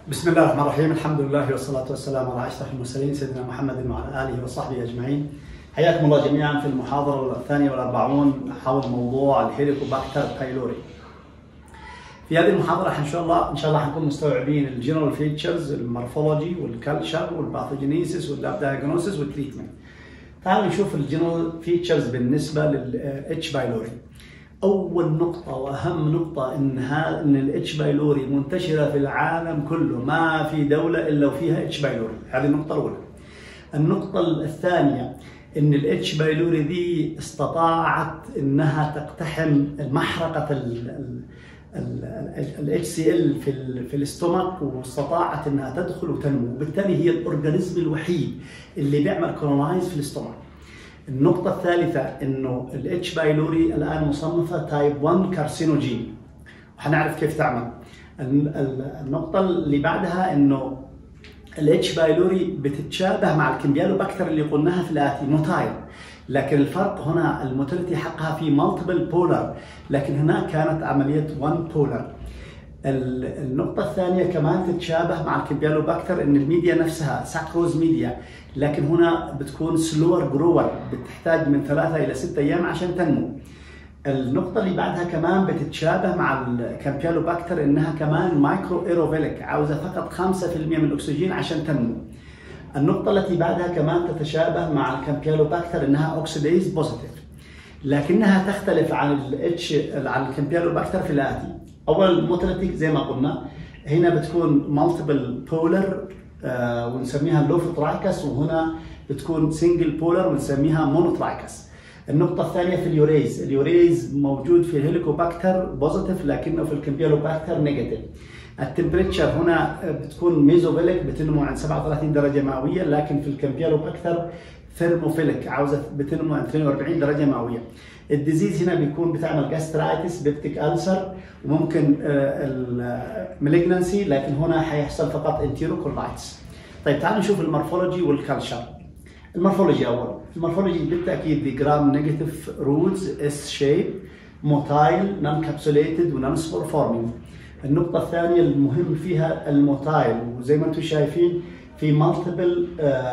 بسم الله الرحمن الرحيم الحمد لله والصلاة والسلام على أشرف المرسلين سيدنا محمد وعلى آله وصحبه أجمعين حياكم الله جميعا في المحاضرة الثانية والأربعون حول موضوع الهيليكوباكتر بايلوري في هذه المحاضرة إن شاء الله إن شاء الله حنكون مستوعبين الجنرال فيتشرز المورفولوجي والكالتشر والباثوجينيسيس واللاب دايجنوسيس والتريتمنت تعالوا نشوف الجنرال فيتشرز بالنسبة للاتش بايلوري اول نقطة واهم نقطة ان ها ان الاتش بايلوري منتشرة في العالم كله، ما في دولة الا وفيها اتش بايلوري، هذه النقطة الأولى. النقطة الثانية ان الاتش بايلوري دي استطاعت انها تقتحم محرقة الاتش سي ال في ال في الاستومك واستطاعت انها تدخل وتنمو، وبالتالي هي الاورجانيزم الوحيد اللي بيعمل كولونايز في الاستومك. النقطة الثالثة انه الاتش بايلوري الان مصنفة تايب 1 كارسينوجين وحنعرف كيف تعمل. النقطة اللي بعدها انه الاتش بايلوري بتتشابه مع الكمبيالوباكتر اللي قلناها في الاتي موتايل لكن الفرق هنا الموتيليتي حقها في مالتيبل بولر لكن هناك كانت عملية 1 بولر. النقطة الثانية كمان تتشابه مع الكمبيالوباكتر ان الميديا نفسها ساكروز ميديا لكن هنا بتكون سلور جروور بتحتاج من ثلاثة إلى ستة أيام عشان تنمو. النقطة اللي بعدها كمان بتتشابه مع الكامبيالوباكتر انها كمان مايكرو ايروفيليك عاوزة فقط 5% من الأكسجين عشان تنمو. النقطة التي بعدها كمان تتشابه مع الكامبيالوباكتر انها اوكسيديز بوزيتيف. لكنها تختلف عن الاتش عن الكامبيالوباكتر في الآتي. اول الموتيليتي زي ما قلنا هنا بتكون مالتيبل بولر آه ونسميها لوفوترايكس وهنا بتكون سنجل بولر ونسميها مونوترايكس النقطة الثانية في اليوريز، اليوريز موجود في الهيليكوباكتر بوزيتيف لكنه في الكمبيالوباكتر نيجاتيف. التمبريتشر هنا بتكون ميزوفيليك بتنمو عند 37 درجة مئوية لكن في الكمبيالوباكتر ثيرموفيليك عاوزة بتنمو عند 42 درجة مئوية. الديزيز هنا بيكون بتعمل جاسترايتس بيبتيك ألسر وممكن المالجنسي لكن هنا حيحصل فقط انتيروكولايتس. طيب تعالوا نشوف المورفولوجي والكالتشر. المورفولوجي اول، المورفولوجي بالتاكيد دي جرام نيجاتيف رودز اس شيب موتايل نون كابسوليتد ونون سبور فورمينج. النقطة الثانية المهم فيها الموتايل وزي ما انتم شايفين في مالتيبل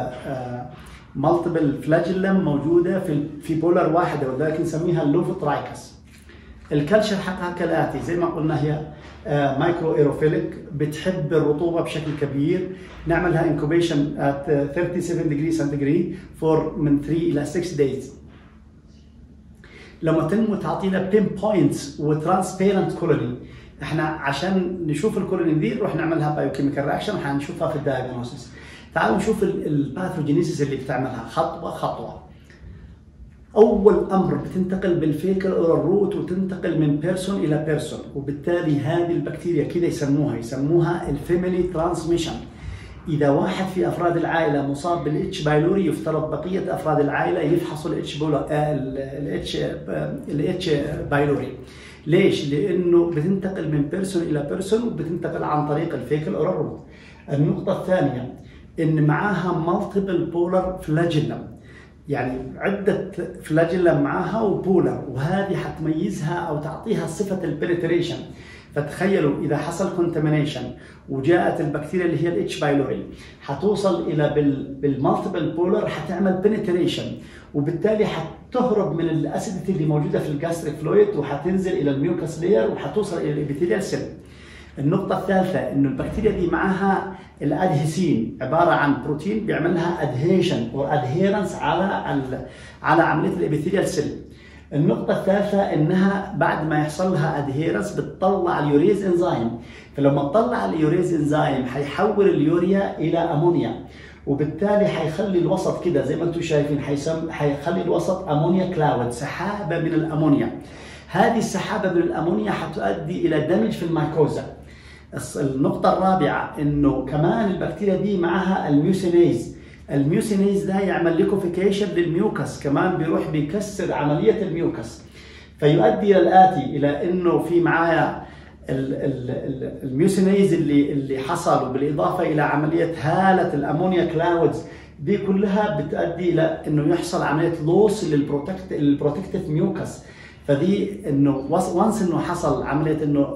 مالتيبل فلاجيلم موجوده في في بولر واحده ولذلك نسميها اللوفوترايكس. الكلشر حقها كالاتي زي ما قلنا هي مايكرو ايروفيليك بتحب الرطوبه بشكل كبير نعملها انكوبيشن ات 37 ديجري سنتيجري فور من 3 الى 6 دايز. لما تنمو تعطينا بين بوينتس وترانسبيرنت كولوني احنا عشان نشوف الكولوني دي نروح نعملها بايوكيميكال رياكشن وحنشوفها في الدايجنوستس. تعالوا نشوف الباثوجينيسيس اللي بتعملها خطوه خطوه. اول امر بتنتقل بالفيكر الى الروت وتنتقل من بيرسون الى بيرسون وبالتالي هذه البكتيريا كده يسموها يسموها الفيميلي ترانسميشن. اذا واحد في افراد العائله مصاب بالاتش بايلوري يفترض بقيه افراد العائله يفحصوا الاتش الاتش الاتش بايلوري. ليش؟ لانه بتنتقل من بيرسون الى بيرسون وبتنتقل عن طريق الفيكل الى الروت. النقطه الثانيه ان معاها مالتيبل بولر فلاجيلم يعني عدة فلاجيلم معاها وبولر وهذه حتميزها او تعطيها صفة البنتريشن فتخيلوا اذا حصل كونتامينيشن وجاءت البكتيريا اللي هي الاتش بايلوري حتوصل الى بالمالتيبل بولر حتعمل بنتريشن وبالتالي حتهرب من الاسيديتي اللي موجوده في الجاستريك فلويد وحتنزل الى الميوكس لير وحتوصل الى الابيثيليال سيل النقطة الثالثة انه البكتيريا دي معاها الادهيسين عبارة عن بروتين بيعمل لها ادهيشن او ادهيرنس على على عملية الابيثيليال سيل. النقطة الثالثة انها بعد ما يحصل لها ادهيرنس بتطلع اليوريز انزيم، فلما تطلع اليوريز انزيم حيحول اليوريا الى امونيا وبالتالي حيخلي الوسط كده زي ما انتم شايفين حيسم حيخلي الوسط امونيا كلاود سحابة من الامونيا. هذه السحابة من الامونيا حتؤدي الى دمج في الميكوزا. النقطة الرابعة انه كمان البكتيريا دي معها الميوسينيز الميوسينيز ده يعمل ليكوفيكيشن للميوكس كمان بيروح بيكسر عملية الميوكس فيؤدي الى الاتي الى انه في معايا الميوسينيز اللي اللي حصل وبالاضافه الى عمليه هاله الامونيا كلاودز دي كلها بتؤدي الى انه يحصل عمليه لوس للبروتكت البروتكتيف ميوكس فدي انه وانس انه حصل عمليه انه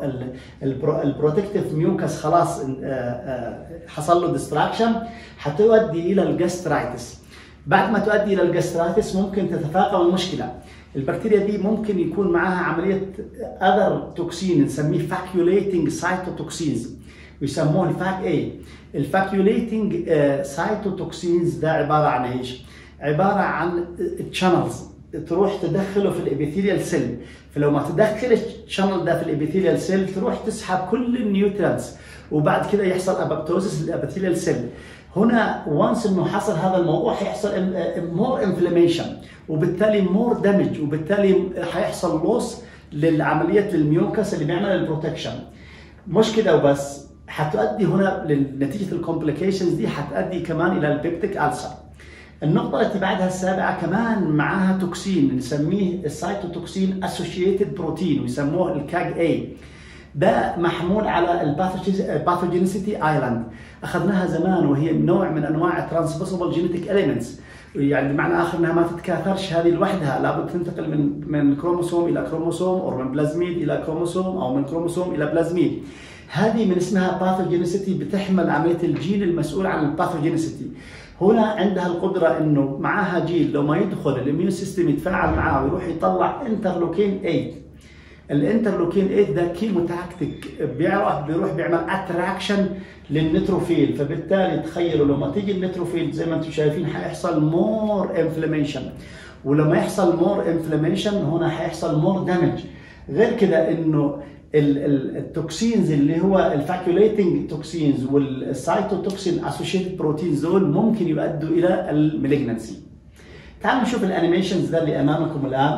البروتكتيف ميوكس خلاص آه، آه، حصل له ديستراكشن حتؤدي الى الجاسترايتس بعد ما تؤدي الى الجاسترايتس ممكن تتفاقم المشكله البكتيريا دي ممكن يكون معاها عمليه اذر توكسين نسميه فاكيوليتنج سايتوتوكسينز ويسموه الفاك اي الفاكيوليتنج سايتوتوكسينز ده عباره عن ايش؟ عباره عن تشانلز تروح تدخله في الابيثيليال سيل فلو ما تدخل الشانل ده في الابيثيليال سيل تروح تسحب كل النيوترينز وبعد كده يحصل ابابتوزس للابيثيليال سيل هنا وانس انه حصل هذا الموضوع حيحصل مور انفلاميشن وبالتالي مور دامج وبالتالي حيحصل لوس للعمليه الميوكس اللي بيعمل البروتكشن مش كده وبس حتؤدي هنا لنتيجه الكومبليكيشنز دي حتؤدي كمان الى البيبتيك ألسر النقطة التي بعدها السابعة كمان معاها توكسين نسميه السايتوتوكسين اسوشيتد بروتين ويسموه الكاج اي ده محمول على الباثوجينيسيتي ايلاند اخذناها زمان وهي نوع من انواع الترانسبوسبل جينيتيك اليمنتس يعني بمعنى اخر انها ما تتكاثرش هذه لوحدها لابد تنتقل من من كروموسوم الى كروموسوم او من بلازميد الى كروموسوم او من كروموسوم الى بلازميد هذه من اسمها باثوجينيسيتي بتحمل عمليه الجين المسؤول عن الباثوجينيسيتي هنا عندها القدره انه معاها جين لو ما يدخل الاميون سيستم يتفاعل معاه ويروح يطلع انترلوكين 8 الانترلوكين 8 ده كيموتاكتيك بيعرف بيروح بيعمل اتراكشن للنتروفيل فبالتالي تخيلوا لما تيجي النتروفيل زي ما انتم شايفين حيحصل مور انفلاميشن ولما يحصل مور انفلاميشن هنا حيحصل مور دامج غير كده انه التوكسينز اللي هو الفاكيوليتنج توكسينز والسايتوتوكسين اسوشيتد بروتينز دول ممكن يؤدوا الى المالجنسي تعالوا نشوف الانيميشنز ده اللي امامكم الان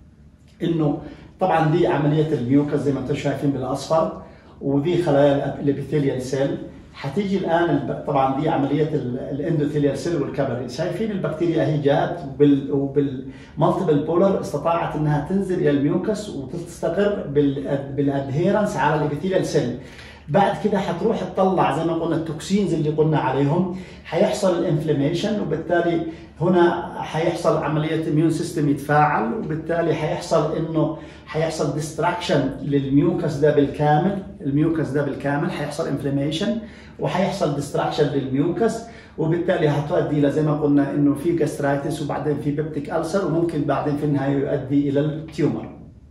انه طبعا دي عمليه الميوكس زي ما انتم شايفين بالاصفر ودي خلايا الابيثيليال سيل حتيجي الان طبعا دي عمليه الاندوثيليال سيل والكبري شايفين البكتيريا هي جات وبالمالتيبل بولر استطاعت انها تنزل الى الميوكس وتستقر بالادهيرنس على الابيثيليال سيل بعد كده حتروح تطلع زي ما قلنا التوكسينز اللي قلنا عليهم حيحصل الانفلاميشن وبالتالي هنا حيحصل عمليه اميون سيستم يتفاعل وبالتالي حيحصل انه حيحصل ديستراكشن للميوكس ده بالكامل الميوكس ده بالكامل حيحصل انفلاميشن وحيحصل ديستراكشن للميوكس وبالتالي هتؤدي الى زي ما قلنا انه في جاسترايتس وبعدين في بيبتيك ألسر وممكن بعدين في النهايه يؤدي الى التيومر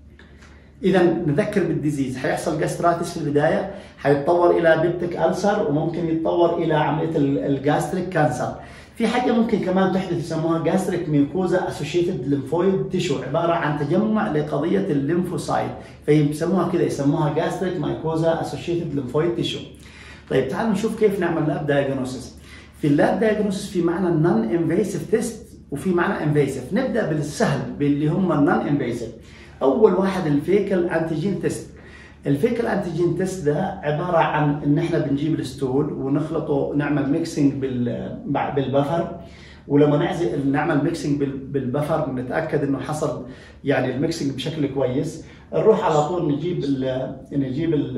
اذا نذكر بالديزيز حيحصل جاستراتس في البدايه حيتطور الى بيبتيك ألسر وممكن يتطور الى عمليه الجاستريك كانسر في حاجه ممكن كمان تحدث يسموها جاستريك ميوكوزا اسوشيتد ليمفويد تيشو عباره عن تجمع لقضيه الليمفوسايت فيسموها كده يسموها جاستريك مايكوزا اسوشيتد ليمفويد تيشو طيب تعالوا نشوف كيف نعمل لاب دايجنوسيس في اللاب دايجنوسيس في معنى النون انفيسيف تيست وفي معنى انفيسيف نبدا بالسهل باللي هم النون انفيسيف اول واحد الفيكال انتيجين تيست الفيكال انتيجين تيست ده عباره عن ان احنا بنجيب الستول ونخلطه نعمل ميكسينج بالبفر ولما نعزل نعمل ميكسينج بالبفر نتاكد انه حصل يعني الميكسينج بشكل كويس نروح على طول نجيب ال نجيب ال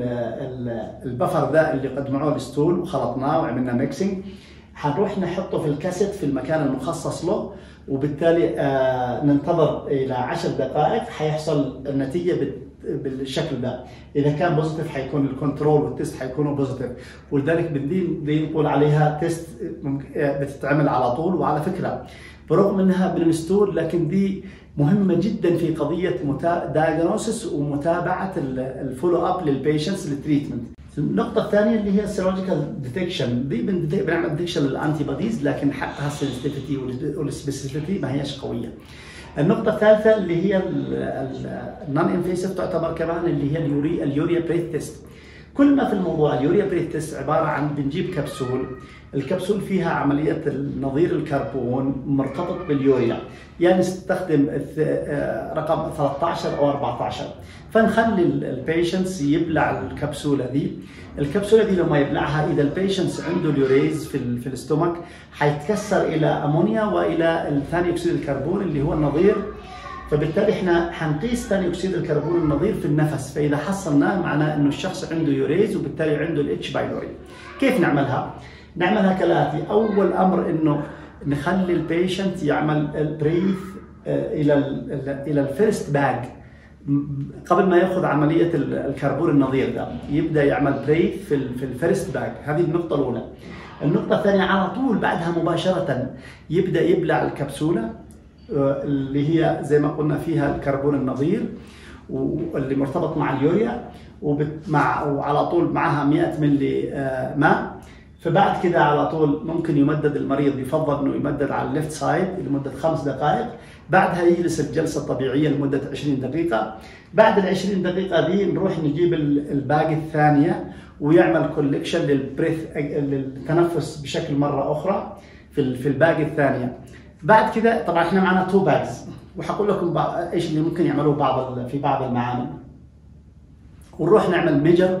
البفر ده اللي قدموه الستول وخلطناه وعملنا ميكسينج حنروح نحطه في الكاسيت في المكان المخصص له وبالتالي آه ننتظر الى 10 دقائق حيحصل النتيجه بالشكل ده اذا كان بوزيتيف حيكون الكنترول والتست حيكونوا بوزيتيف ولذلك بندين دي نقول عليها تيست بتتعمل على طول وعلى فكره برغم انها بالمستور لكن دي مهمه جدا في قضيه دايجنوسيس ومتابعه الفولو اب للبيشنتس للتريتمنت النقطة الثانية اللي هي السيرولوجيكال ديتكشن دي بنعمل ديتكشن للانتي بوديز لكن حقها السنسيتيفيتي والسبيسيفيتي ما هيش قوية. النقطة الثالثة اللي هي النون انفيسيف تعتبر كمان اللي هي اليوري اليوريا بريت تيست. كل ما في الموضوع اليوريا بريت تيست عبارة عن بنجيب كبسول الكبسول فيها عملية نظير الكربون مرتبط باليوريا يعني نستخدم رقم 13 أو 14 فنخلي البيشنتس يبلع الكبسولة دي الكبسولة دي لما يبلعها إذا البيشنتس عنده اليوريز في, في الاستومك حيتكسر إلى أمونيا وإلى ثاني أكسيد الكربون اللي هو النظير فبالتالي احنا حنقيس ثاني اكسيد الكربون النظير في النفس فاذا حصلناه معناه انه الشخص عنده يوريز وبالتالي عنده الاتش بايلوري كيف نعملها نعملها كالاتي اول امر انه نخلي البيشنت يعمل بريث الى ال الى الفيرست باج قبل ما ياخذ عمليه الكربون النظير ده يبدا يعمل بريك في ال في الفيرست باج هذه النقطه الاولى النقطه الثانيه على طول بعدها مباشره يبدا يبلع الكبسوله اللي هي زي ما قلنا فيها الكربون النظير واللي مرتبط مع اليوريا ومع وعلى طول معها 100 ملي ماء فبعد كده على طول ممكن يمدد المريض يفضل انه يمدد على الليفت سايد لمده خمس دقائق بعدها يجلس الجلسه الطبيعيه لمده 20 دقيقه بعد ال 20 دقيقه دي نروح نجيب الباقي الثانيه ويعمل كولكشن للبريث للتنفس بشكل مره اخرى في في الباقي الثانيه بعد كده طبعا احنا معنا تو باجز وحقول لكم ايش اللي ممكن يعملوه بعض في بعض المعامل ونروح نعمل ميجر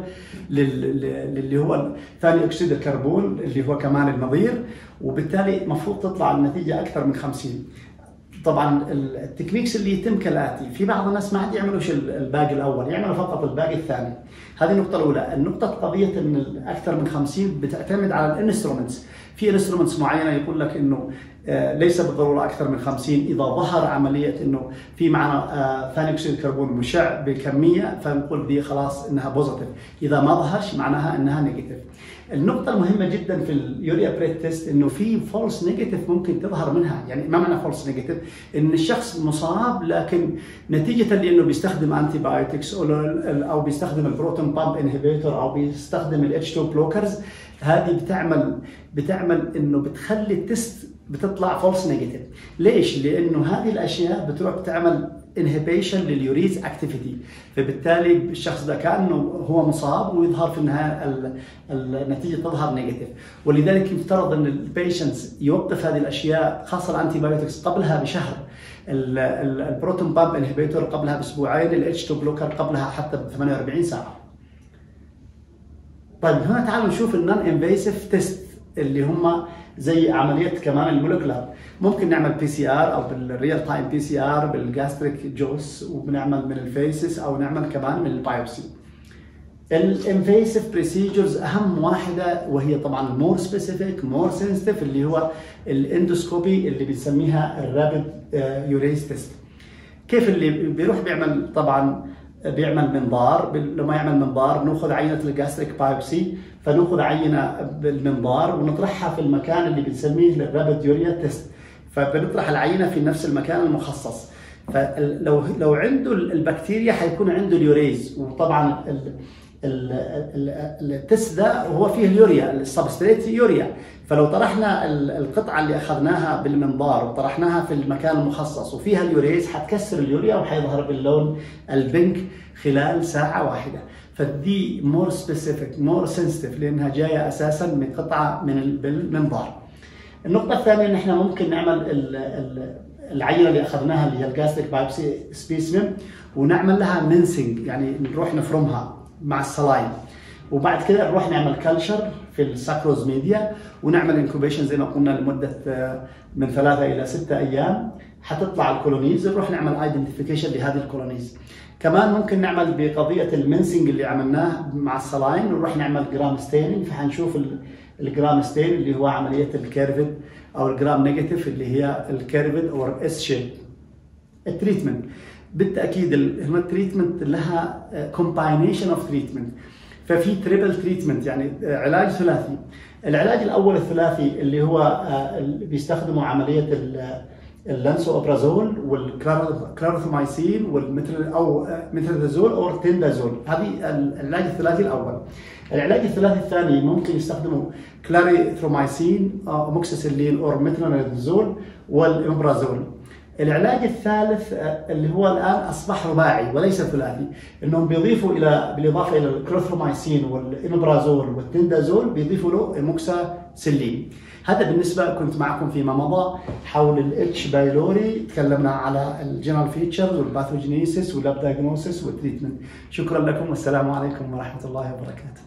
للي هو ثاني اكسيد الكربون اللي هو كمان النظير وبالتالي المفروض تطلع النتيجه اكثر من 50 طبعا التكنيكس اللي يتم كالاتي في بعض الناس ما عاد يعملوش الباقي الاول يعملوا فقط الباقي الثاني هذه النقطه الاولى النقطه قضيه ان اكثر من 50 بتعتمد على الانسترومنتس في انسترومنتس معينه يقول لك انه ليس بالضروره اكثر من 50 اذا ظهر عمليه انه في معنا ثاني اكسيد الكربون مشع بكميه فنقول دي خلاص انها بوزيتيف اذا ما ظهرش معناها انها نيجاتيف النقطة المهمة جدا في اليوريا بريت تيست انه في فولس نيجاتيف ممكن تظهر منها، يعني ما معنى فولس نيجاتيف؟ ان الشخص مصاب لكن نتيجة لانه بيستخدم انتي بايوتكس او بيستخدم البروتون بامب انهبيتور او بيستخدم الاتش 2 بلوكرز هذه بتعمل بتعمل انه بتخلي التست بتطلع فولس نيجاتيف ليش لانه هذه الاشياء بتروح بتعمل انهبيشن لليوريز اكتيفيتي فبالتالي الشخص ده كانه هو مصاب ويظهر في النهايه النتيجه تظهر نيجاتيف ولذلك يفترض ان البيشنتس يوقف هذه الاشياء خاصه الانتي بايوتكس قبلها بشهر البروتون بامب انهبيتور قبلها باسبوعين الاتش 2 بلوكر قبلها حتى ب 48 ساعه طيب هنا تعالوا نشوف النون انفيسيف تيست اللي هم زي عمليه كمان المولكولار ممكن نعمل بي سي ار او بالريال تايم بي سي ار بالجاستريك جوس وبنعمل من الفيسس او نعمل كمان من البايوبسي الانفيسيف بريسيجرز اهم واحده وهي طبعا مور سبيسيفيك مور سنسيتيف اللي هو الاندوسكوبي اللي بنسميها الرابid يوريز تيست كيف اللي بيروح بيعمل طبعا بيعمل منظار لما يعمل منظار ناخذ عينه الجاستريك بايوبسي فناخذ عينه بالمنظار ونطرحها في المكان اللي بنسميه الرابد يوريا تيست فبنطرح العينه في نفس المكان المخصص فلو لو عنده البكتيريا حيكون عنده اليوريز وطبعا التست ده هو فيه اليوريا السبستريت يوريا فلو طرحنا القطعه اللي اخذناها بالمنظار وطرحناها في المكان المخصص وفيها اليوريز حتكسر اليوريا وحيظهر باللون البنك خلال ساعه واحده فدي مور سبيسيفيك مور سنسيتيف لانها جايه اساسا من قطعه من بالمنظار النقطه الثانيه ان احنا ممكن نعمل العينه اللي اخذناها اللي هي الجاستريك بايبسي سبيسمن ونعمل لها منسنج يعني نروح نفرمها مع السلاين وبعد كده نروح نعمل كلشر في الساكروز ميديا ونعمل انكوبيشن زي ما قلنا لمده من ثلاثه الى سته ايام حتطلع الكولونيز نروح نعمل ايدنتيفيكيشن لهذه الكولونيز كمان ممكن نعمل بقضيه المنسنج اللي عملناه مع السلاين ونروح نعمل جرام ستيننج فحنشوف الجرام ستين اللي هو عمليه الكيرفد او الجرام نيجاتيف اللي هي الكيرفد او اس شيب التريتمنت بالتاكيد هنا التريتمنت لها كومباينيشن اوف تريتمنت ففي تريبل تريتمنت يعني علاج ثلاثي العلاج الاول الثلاثي اللي هو بيستخدموا عمليه اللانسو اوبرازول والكلارثومايسين والمتر او متريدازول او تندازول هذه العلاج الثلاثي الاول العلاج الثلاثي الثاني ممكن يستخدموا كلاريثرومايسين او موكسيسيلين او مترونيدازول والامبرازول العلاج الثالث اللي هو الان اصبح رباعي وليس ثلاثي انهم بيضيفوا الى بالاضافه الى الكلوثرومايسين والامبرازول والتندازول بيضيفوا له موكساسيلين هذا بالنسبه كنت معكم فيما مضى حول الاتش بايلوري تكلمنا على الجنرال فيتشرز والباثوجينيسيس واللاب دايجنوسيس والتريتمنت شكرا لكم والسلام عليكم ورحمه الله وبركاته